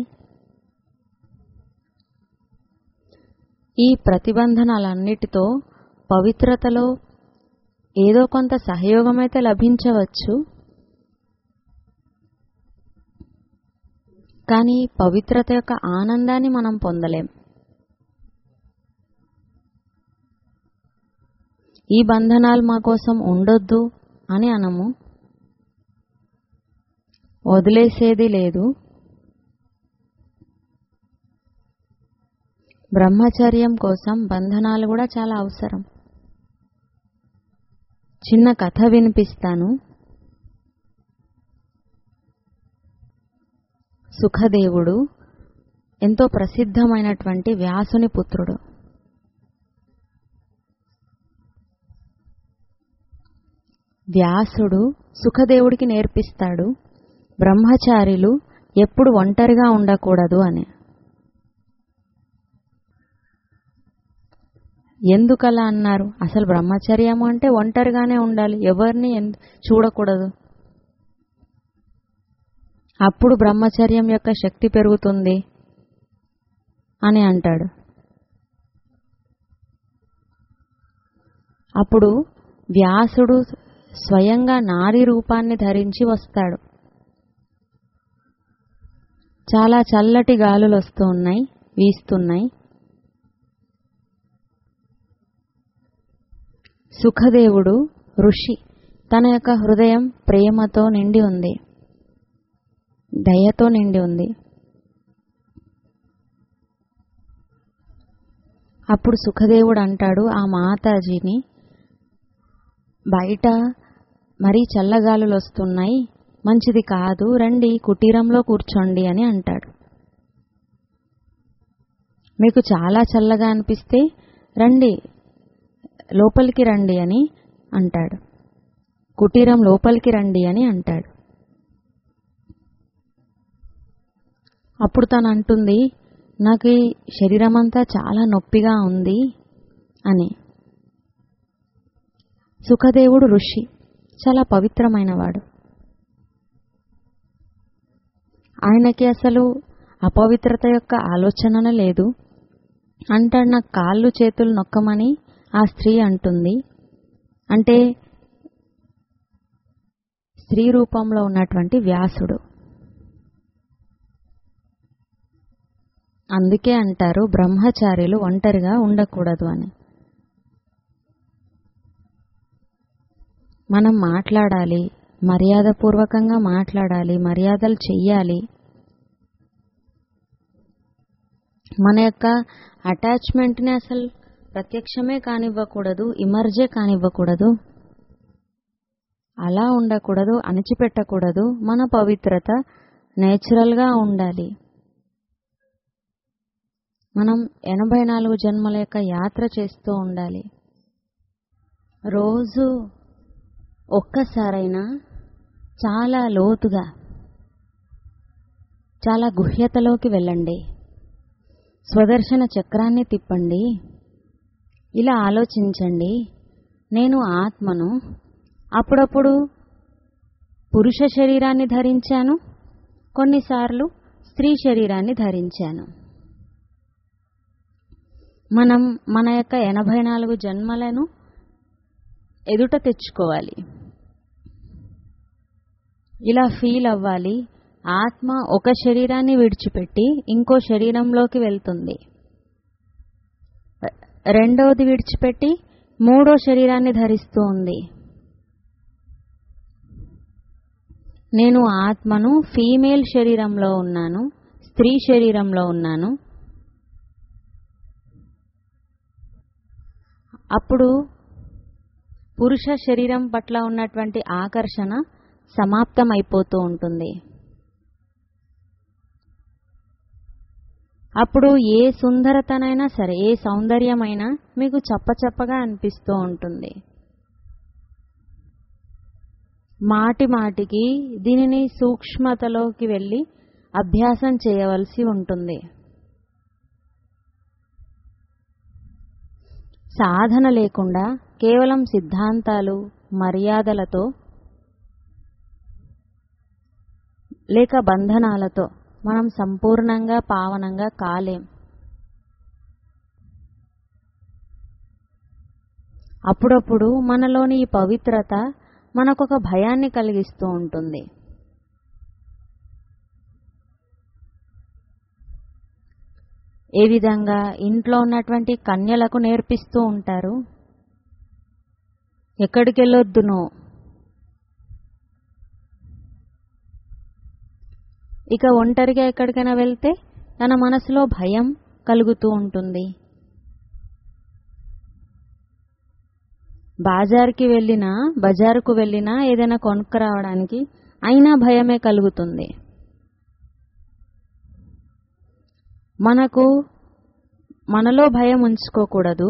ఈ ప్రతిబంధనలన్నిటితో పవిత్రతలో ఏదో కొంత సహయోగం అయితే లభించవచ్చు కానీ పవిత్రత యొక్క ఆనందాన్ని మనం పొందలేం ఈ బంధనాలు మా కోసం ఉండొద్దు అని అనము వదిలేసేది లేదు బ్రహ్మచర్యం కోసం బంధనాలు కూడా చాలా అవసరం చిన్న కథ వినిపిస్తాను సుఖదేవుడు ఎంతో ప్రసిద్ధమైనటువంటి వ్యాసుని పుత్రుడు వ్యాసుడు సుఖదేవుడికి నేర్పిస్తాడు బ్రహ్మచారిలు ఎప్పుడు ఒంటరిగా ఉండకూడదు అని ఎందుకలా అన్నారు అసలు బ్రహ్మచర్యము అంటే ఒంటరిగానే ఉండాలి ఎవరిని ఎందు- చూడకూడదు అప్పుడు బ్రహ్మచర్యం యొక్క శక్తి పెరుగుతుంది అని అంటాడు అప్పుడు వ్యాసుడు స్వయంగా నారీ రూపాన్ని ధరించి వస్తాడు చాలా చల్లటి గాలులు వస్తూ ఉన్నాయి వీస్తున్నాయి సుఖదేవుడు ఋషి తన యొక్క హృదయం ప్రేమతో నిండి ఉంది దయతో నిండి ఉంది అప్పుడు సుఖదేవుడు అంటాడు ఆ మాతాజీని బయట మరీ చల్లగాలులు వస్తున్నాయి మంచిది కాదు రండి కుటీరంలో కూర్చోండి అని అంటాడు మీకు చాలా చల్లగా అనిపిస్తే రండి లోపలికి రండి అని అంటాడు కుటీరం లోపలికి రండి అని అంటాడు అప్పుడు తను అంటుంది నాకు ఈ శరీరం అంతా చాలా నొప్పిగా ఉంది అని సుఖదేవుడు ఋషి చాలా పవిత్రమైనవాడు ఆయనకి అసలు అపవిత్రత యొక్క ఆలోచన లేదు అంటాడు నాకు కాళ్ళు చేతులు నొక్కమని ఆ స్త్రీ అంటుంది అంటే స్త్రీ రూపంలో ఉన్నటువంటి వ్యాసుడు అందుకే అంటారు బ్రహ్మచారులు ఒంటరిగా ఉండకూడదు అని మనం మాట్లాడాలి మర్యాదపూర్వకంగా మాట్లాడాలి మర్యాదలు చెయ్యాలి మన యొక్క అటాచ్మెంట్ని అసలు ప్రత్యక్షమే కానివ్వకూడదు ఇమర్జే కానివ్వకూడదు అలా ఉండకూడదు అణిచిపెట్టకూడదు మన పవిత్రత నేచురల్గా ఉండాలి మనం ఎనభై నాలుగు జన్మల యొక్క యాత్ర చేస్తూ ఉండాలి రోజు ఒక్కసారైనా చాలా లోతుగా చాలా గుహ్యతలోకి వెళ్ళండి స్వదర్శన చక్రాన్ని తిప్పండి ఇలా ఆలోచించండి నేను ఆత్మను అప్పుడప్పుడు పురుష శరీరాన్ని ధరించాను కొన్నిసార్లు స్త్రీ శరీరాన్ని ధరించాను మనం మన యొక్క ఎనభై నాలుగు జన్మలను ఎదుట తెచ్చుకోవాలి ఇలా ఫీల్ అవ్వాలి ఆత్మ ఒక శరీరాన్ని విడిచిపెట్టి ఇంకో శరీరంలోకి వెళ్తుంది రెండవది విడిచిపెట్టి మూడో శరీరాన్ని ధరిస్తూ ఉంది నేను ఆత్మను ఫీమేల్ శరీరంలో ఉన్నాను స్త్రీ శరీరంలో ఉన్నాను అప్పుడు పురుష శరీరం పట్ల ఉన్నటువంటి ఆకర్షణ సమాప్తమైపోతూ ఉంటుంది అప్పుడు ఏ సుందరతనైనా సరే ఏ సౌందర్యమైనా మీకు చప్పచప్పగా అనిపిస్తూ ఉంటుంది మాటి మాటికి దీనిని సూక్ష్మతలోకి వెళ్ళి అభ్యాసం చేయవలసి ఉంటుంది సాధన లేకుండా కేవలం సిద్ధాంతాలు మర్యాదలతో లేక బంధనాలతో మనం సంపూర్ణంగా పావనంగా కాలేం అప్పుడప్పుడు మనలోని ఈ పవిత్రత మనకొక భయాన్ని కలిగిస్తూ ఉంటుంది ఏ విధంగా ఇంట్లో ఉన్నటువంటి కన్యలకు నేర్పిస్తూ ఉంటారు ఎక్కడికి వెళ్ళొద్దును ఇక ఒంటరిగా ఎక్కడికైనా వెళ్తే తన మనసులో భయం కలుగుతూ ఉంటుంది బాజార్కి వెళ్ళినా బజారుకు వెళ్ళినా ఏదైనా కొనుక్కరావడానికి అయినా భయమే కలుగుతుంది మనకు మనలో భయం ఉంచుకోకూడదు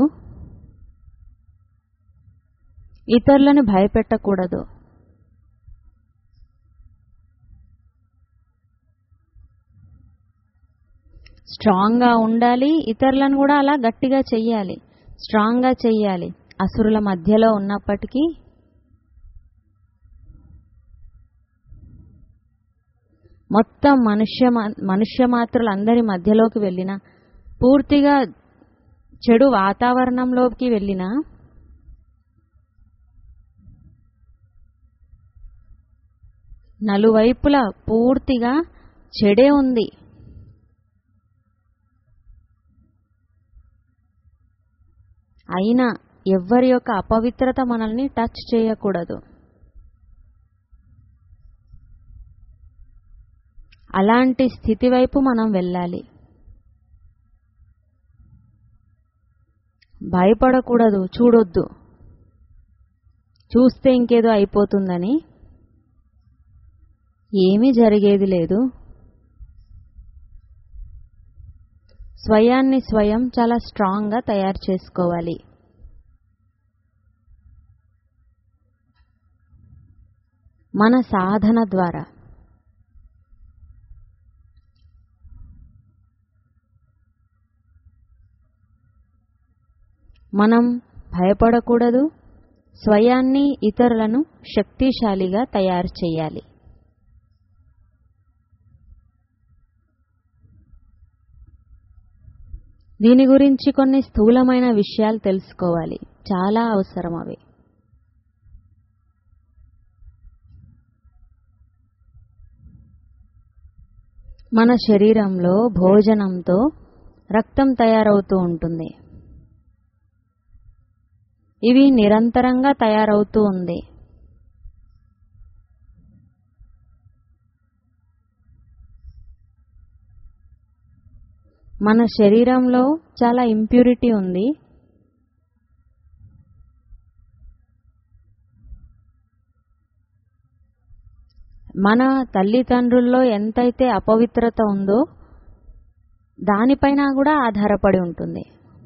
ఇతరులను భయపెట్టకూడదు స్ట్రాంగ్గా ఉండాలి ఇతరులను కూడా అలా గట్టిగా చెయ్యాలి స్ట్రాంగ్గా చెయ్యాలి అసురుల మధ్యలో ఉన్నప్పటికీ మొత్తం మనుష్య మనుష్య మాత్రులందరి మధ్యలోకి వెళ్ళిన పూర్తిగా చెడు వాతావరణంలోకి వెళ్ళిన నలువైపులా పూర్తిగా చెడే ఉంది అయినా ఎవ్వరి యొక్క అపవిత్రత మనల్ని టచ్ చేయకూడదు అలాంటి స్థితి వైపు మనం వెళ్ళాలి భయపడకూడదు చూడొద్దు చూస్తే ఇంకేదో అయిపోతుందని ఏమీ జరిగేది లేదు స్వయాన్ని స్వయం చాలా స్ట్రాంగ్గా తయారు చేసుకోవాలి మన సాధన ద్వారా మనం భయపడకూడదు స్వయాన్ని ఇతరులను శక్తిశాలిగా తయారు చేయాలి దీని గురించి కొన్ని స్థూలమైన విషయాలు తెలుసుకోవాలి చాలా అవసరం అవి మన శరీరంలో భోజనంతో రక్తం తయారవుతూ ఉంటుంది ఇవి నిరంతరంగా తయారవుతూ ఉంది మన శరీరంలో చాలా ఇంప్యూరిటీ ఉంది మన తల్లిదండ్రుల్లో ఎంతైతే అపవిత్రత ఉందో దానిపైన కూడా ఆధారపడి ఉంటుంది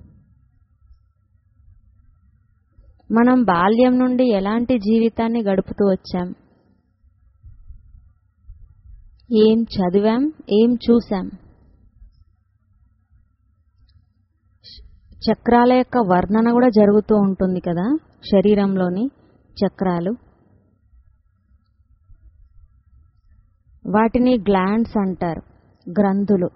మనం బాల్యం నుండి ఎలాంటి జీవితాన్ని గడుపుతూ వచ్చాం ఏం చదివాం ఏం చూసాం చక్రాల యొక్క వర్ణన కూడా జరుగుతూ ఉంటుంది కదా శరీరంలోని చక్రాలు వాటిని గ్లాండ్స్ అంటారు గ్రంథులు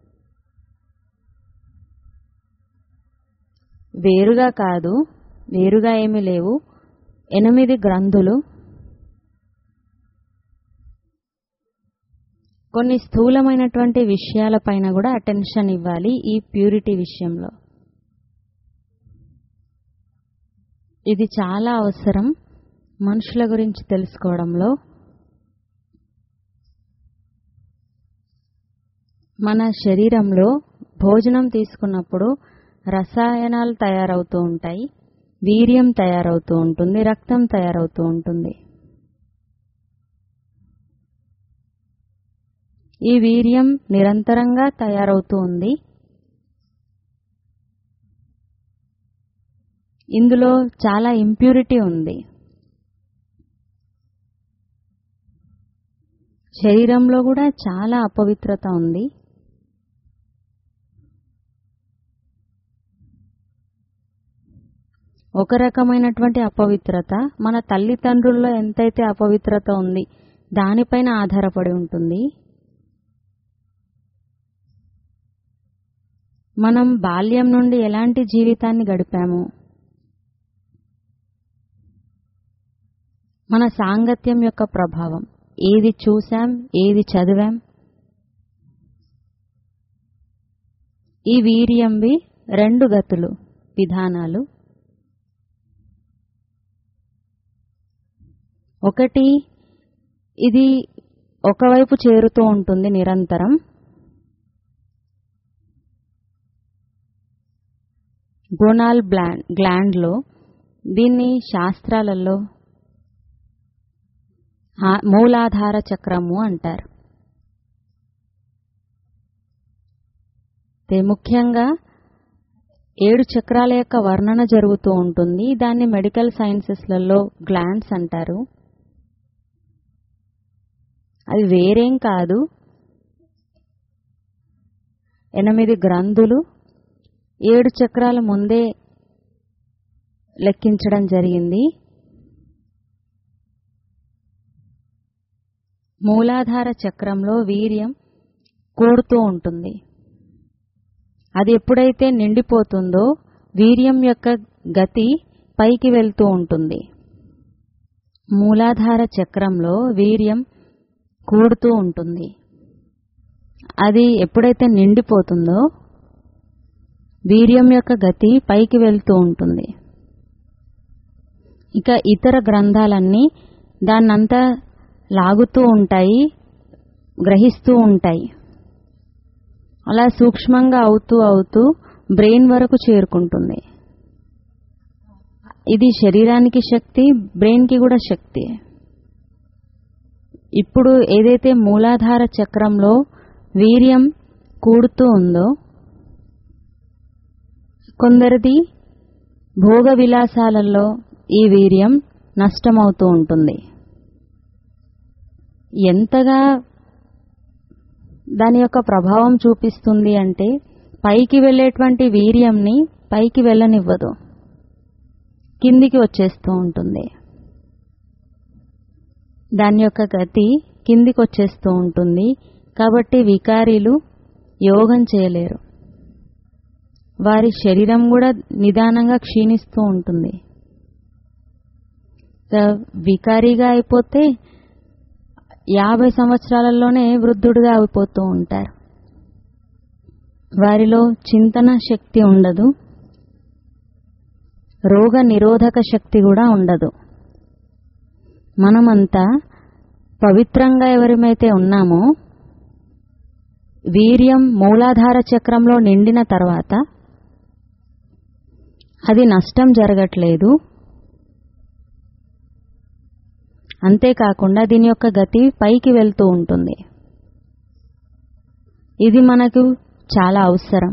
వేరుగా కాదు వేరుగా ఏమీ లేవు ఎనిమిది గ్రంథులు కొన్ని స్థూలమైనటువంటి విషయాలపైన కూడా అటెన్షన్ ఇవ్వాలి ఈ ప్యూరిటీ విషయంలో ఇది చాలా అవసరం మనుషుల గురించి తెలుసుకోవడంలో మన శరీరంలో భోజనం తీసుకున్నప్పుడు రసాయనాలు తయారవుతూ ఉంటాయి వీర్యం తయారవుతూ ఉంటుంది రక్తం తయారవుతూ ఉంటుంది ఈ వీర్యం నిరంతరంగా తయారవుతూ ఉంది ఇందులో చాలా ఇంప్యూరిటీ ఉంది శరీరంలో కూడా చాలా అపవిత్రత ఉంది ఒక రకమైనటువంటి అపవిత్రత మన తల్లిదండ్రుల్లో ఎంతైతే అపవిత్రత ఉంది దానిపైన ఆధారపడి ఉంటుంది మనం బాల్యం నుండి ఎలాంటి జీవితాన్ని గడిపాము మన సాంగత్యం యొక్క ప్రభావం ఏది చూశాం ఏది చదివాం ఈ వీర్యంవి రెండు గతులు విధానాలు ఒకటి ఇది ఒకవైపు చేరుతూ ఉంటుంది నిరంతరం గోనాల్ బ్లాండ్ గ్లాండ్లో దీన్ని శాస్త్రాలలో మూలాధార చక్రము అంటారు ముఖ్యంగా ఏడు చక్రాల యొక్క వర్ణన జరుగుతూ ఉంటుంది దాన్ని మెడికల్ సైన్సెస్లలో గ్లాండ్స్ అంటారు అది వేరేం కాదు ఎనిమిది గ్రంథులు ఏడు చక్రాల ముందే లెక్కించడం జరిగింది మూలాధార చక్రంలో వీర్యం కూడుతూ ఉంటుంది అది ఎప్పుడైతే నిండిపోతుందో వీర్యం యొక్క గతి పైకి వెళ్తూ ఉంటుంది మూలాధార చక్రంలో వీర్యం కూడుతూ ఉంటుంది అది ఎప్పుడైతే నిండిపోతుందో వీర్యం యొక్క గతి పైకి వెళ్తూ ఉంటుంది ఇక ఇతర గ్రంథాలన్నీ దాన్నంతా లాగుతూ ఉంటాయి గ్రహిస్తూ ఉంటాయి అలా సూక్ష్మంగా అవుతూ అవుతూ బ్రెయిన్ వరకు చేరుకుంటుంది ఇది శరీరానికి శక్తి బ్రెయిన్కి కూడా శక్తి ఇప్పుడు ఏదైతే మూలాధార చక్రంలో వీర్యం కూడుతూ ఉందో కొందరిది భోగ విలాసాలలో ఈ వీర్యం నష్టమవుతూ ఉంటుంది ఎంతగా దాని యొక్క ప్రభావం చూపిస్తుంది అంటే పైకి వెళ్ళేటువంటి వీర్యంని పైకి వెళ్ళనివ్వదు కిందికి వచ్చేస్తూ ఉంటుంది దాని యొక్క గతి కిందికి వచ్చేస్తూ ఉంటుంది కాబట్టి వికారీలు యోగం చేయలేరు వారి శరీరం కూడా నిదానంగా క్షీణిస్తూ ఉంటుంది వికారీగా అయిపోతే యాభై సంవత్సరాలలోనే వృద్ధుడిగా అయిపోతూ ఉంటారు వారిలో చింతన శక్తి ఉండదు రోగ నిరోధక శక్తి కూడా ఉండదు మనమంతా పవిత్రంగా ఎవరిమైతే ఉన్నామో వీర్యం మూలాధార చక్రంలో నిండిన తర్వాత అది నష్టం జరగట్లేదు అంతేకాకుండా దీని యొక్క గతి పైకి వెళ్తూ ఉంటుంది ఇది మనకు చాలా అవసరం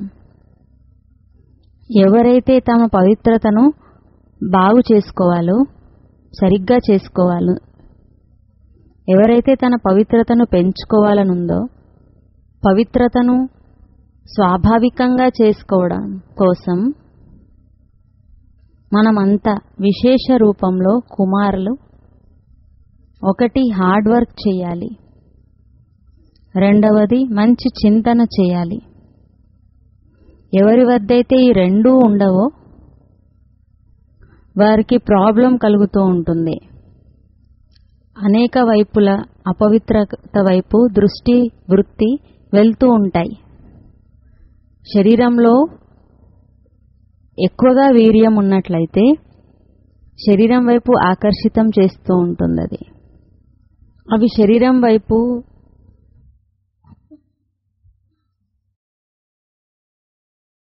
ఎవరైతే తమ పవిత్రతను బాగు చేసుకోవాలో సరిగ్గా చేసుకోవాలో ఎవరైతే తన పవిత్రతను పెంచుకోవాలనుందో పవిత్రతను స్వాభావికంగా చేసుకోవడం కోసం మనమంతా విశేష రూపంలో కుమారులు ఒకటి హార్డ్ వర్క్ చేయాలి రెండవది మంచి చింతన చేయాలి ఎవరి వద్దైతే ఈ రెండూ ఉండవో వారికి ప్రాబ్లం కలుగుతూ ఉంటుంది అనేక వైపుల అపవిత్రత వైపు దృష్టి వృత్తి వెళ్తూ ఉంటాయి శరీరంలో ఎక్కువగా వీర్యం ఉన్నట్లయితే శరీరం వైపు ఆకర్షితం చేస్తూ ఉంటుంది అది అవి శరీరం వైపు